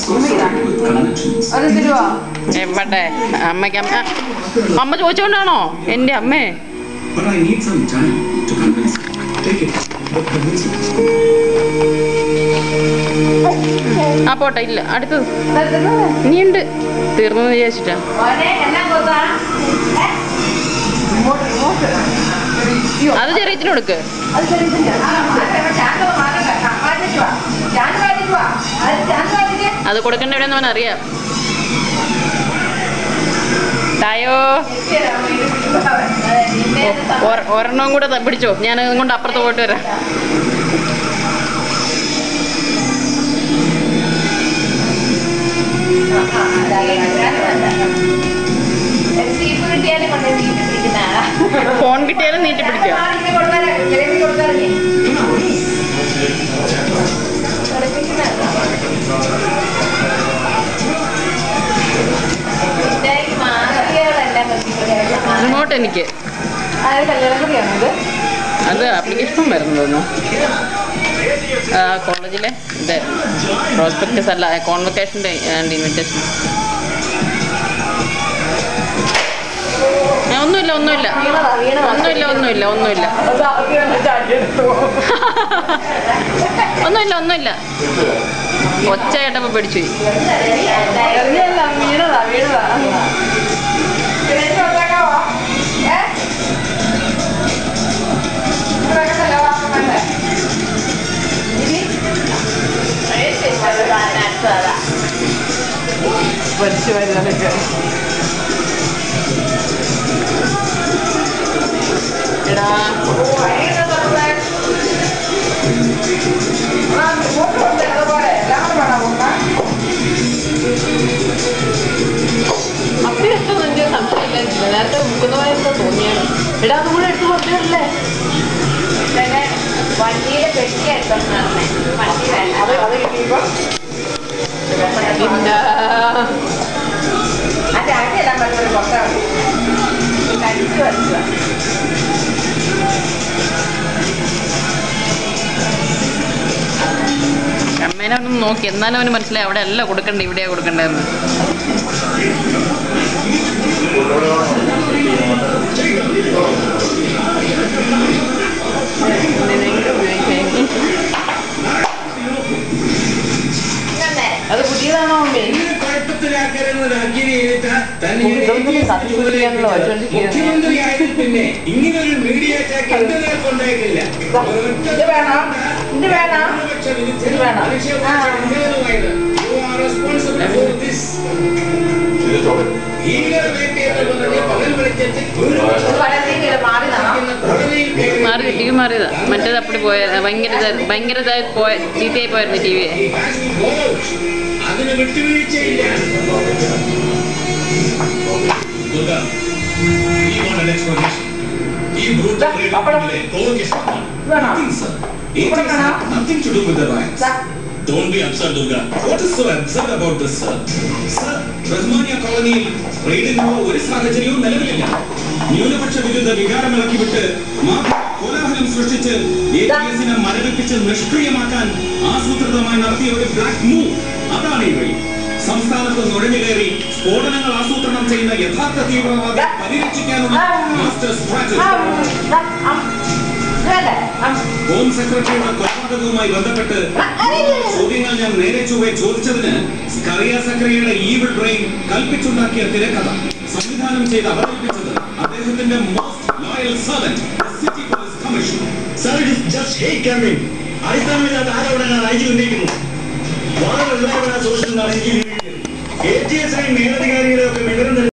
associated with conventions. അത് തരുവാ എവിടെ അമ്മയ്ക്ക് അമ്മ അമ്മ ചോദിച്ചോണ്ടാണോ എൻ്റെ അമ്മേ But I need some time to convince you. Take it, but convince me. ആ പോട്ടെ ഇല്ല അടുത്തത് ഇനിയുണ്ട് തീർന്നെന്ന് വിചാരിച്ചിട്ടാ മോനെ എന്നാ കൊത്താ ഇങ്ങോട്ട് ഇങ്ങോട്ട് അയ്യോ അത് ചെറിയത്തിന് കൊടുക്ക് അത് ചെറിയ ചാൻസ് മാറണ്ട മാറ്റിട്ട് വാ ചാൻസ് മാറ്റിട്ട് വാ അത് ചാൻസ് മാറ്റിട്ട് അത് കൊടുക്കേണ്ട എവിടെയെന്ന് അവൻ അറിയാം തായോ ഒര- ഒരെണ്ണവും കൂടെ ത- പിടിച്ചോ ഞാൻ അതും കൊണ്ട് അപ്പുറത്ത് പോയിട്ട് വരാം കിട്ടിയാലും കൊണ്ട് നീട്ടി പിടിക്കുന്ന ആളാ ഫോൺ കിട്ടിയാലും നീട്ടി പിടിക്കുക റിമോട്ട് എനിക്ക് അത് ആപ്ലിക്കേഷൻ വരുന്നു തോന്നുന്നു ആ കോളേജിലെ ഇത് പ്രോസ്പെക്ടസ് അല്ല കോൺവൊക്കേഷൻ്റെ ഇൻവിറ്റേഷൻ ഒന്നുമില്ല ഒന്നുമില്ല ഒന്നുമില്ല ഒന്നുമില്ല ഒന്നുമില്ല ഒന്നുമില്ല ഒന്നുമില്ല ഒച്ച കേട്ടപ്പോൾ പിടിച്ചു പോയി. വീണതാ വീണതാ വലിച്ചു വരുന്നതൊക്കെ എടാ അപ്പി ഇഷ്ടം എനിക്ക് സംശയമില്ല നേരത്തെ മുക്കുന്ന പോലെ എന്തോ തോന്നിയാണ് എടാ അതും കൂടെ എടുത്ത് കൊടുത്തല്ലേ വണ്ടിയുടെ പെട്ടി എടുത്തോണ്ട് നടന്നേ വണ്ടി വേണ്ട അത് അത് കിട്ടിയപ്പോ ഇല്ല അത് അകത്തിടാൻ പറ്റുന്ന പുറത്താണ് കടിച്ചു വരച്ചുക അമ്മേനെ അവനും നോക്കി എന്നാലും അവന് മനസ്സിലായി അവിടെ അല്ല കൊടുക്കണ്ടേ ഇവിടെയാ കൊടുക്കണ്ടേന്ന് എന്തിനെങ്കിലും ഉപയോഗിക്കാം അത് പുതിയതാണോ അമ്മേ ഇതൊന്നും സത്യസൂചിയാണല്ലോ വച്ചുകൊണ്ടിരിക്കുന്നത് മുഖ്യമന്ത്രിയായതിൽ പിന്നെ ഇങ്ങനൊരു മീഡിയ അറ്റാക്ക് എന്റെ നേർക്കുണ്ടായിട്ടില്ല ഇത് വേണം ഇത് വേണം ഇത് വേണം മാറി ടി വി മാറിയതാ മറ്റേത് അപ്പടി പോയ ഭയങ്കര ഇതാ- ഭയങ്കര ഇതായി പോയ ചീത്തയായി പോയിരുന്നു ടി വി അതിന് വിട്ടുവീഴ്ചയില്ല Durga, you want an explanation? ഈ brutal rape-ലെ provocation ആണ്. Nothing, sir. It has had nothing to do with the riots. Don't be upset, Durga. What is so absurd about this, sir? Sir, Rahmania കോളനിയിൽ റെയ്ഡിനുള്ള ഒരു സാഹചര്യവും നിലവിലില്ല ന്യൂനപക്ഷ വിരുദ്ധ വികാരം ഇളക്കിവിട്ട് മാഫിയ കോലാഹലം സൃഷ്ടിച്ച് എസിനെ മരവിപ്പിച്ച് നിഷ്ക്രിയമാക്കാൻ ആസൂത്രിതമായി നടത്തിയ ഒരു ബ്ലാക്ക് മൂവ് അതാണ് ഈ വഴി സംസ്ഥാനത്ത് നുഴഞ്ഞു കയറി സ്ഫോടനങ്ങൾ ആസൂത്രണം ചെയ്യുന്ന യഥാർത്ഥ തീവ്രവാദി പരിരക്ഷിക്കാനുള്ള മാസ്റ്റർ സ്ട്രാറ്റജി ഹോം സെക്രട്ടറിയുടെ കൊലപാതകവുമായി ബന്ധപ്പെട്ട് ചോദ്യങ്ങൾ ഞാൻ നേരെ ചൊവ്വെ ചോദിച്ചതിന് സ്കറിയ സക്രിയയുടെ ഈവിൾ ബ്രെയിൻ കൽപ്പിച്ചുണ്ടാക്കിയ തിരക്കഥ സംവിധാനം ചെയ്ത് അവതരിപ്പിച്ചത് അദ്ദേഹത്തിന്റെ most loyal servant city police commissioner Sir, it is just hate campaign. അടിസ്ഥാനമില്ലാത്ത ആരോപണങ്ങൾ അയച്ചു ഉന്നയിക്കുന്നു വളരെ ഉള്ളവരാണ് സോഷ്യൽ എനിക്ക് എ ടി എസിനെയും മേലധികാരികളെയും ഒക്കെ വിവരം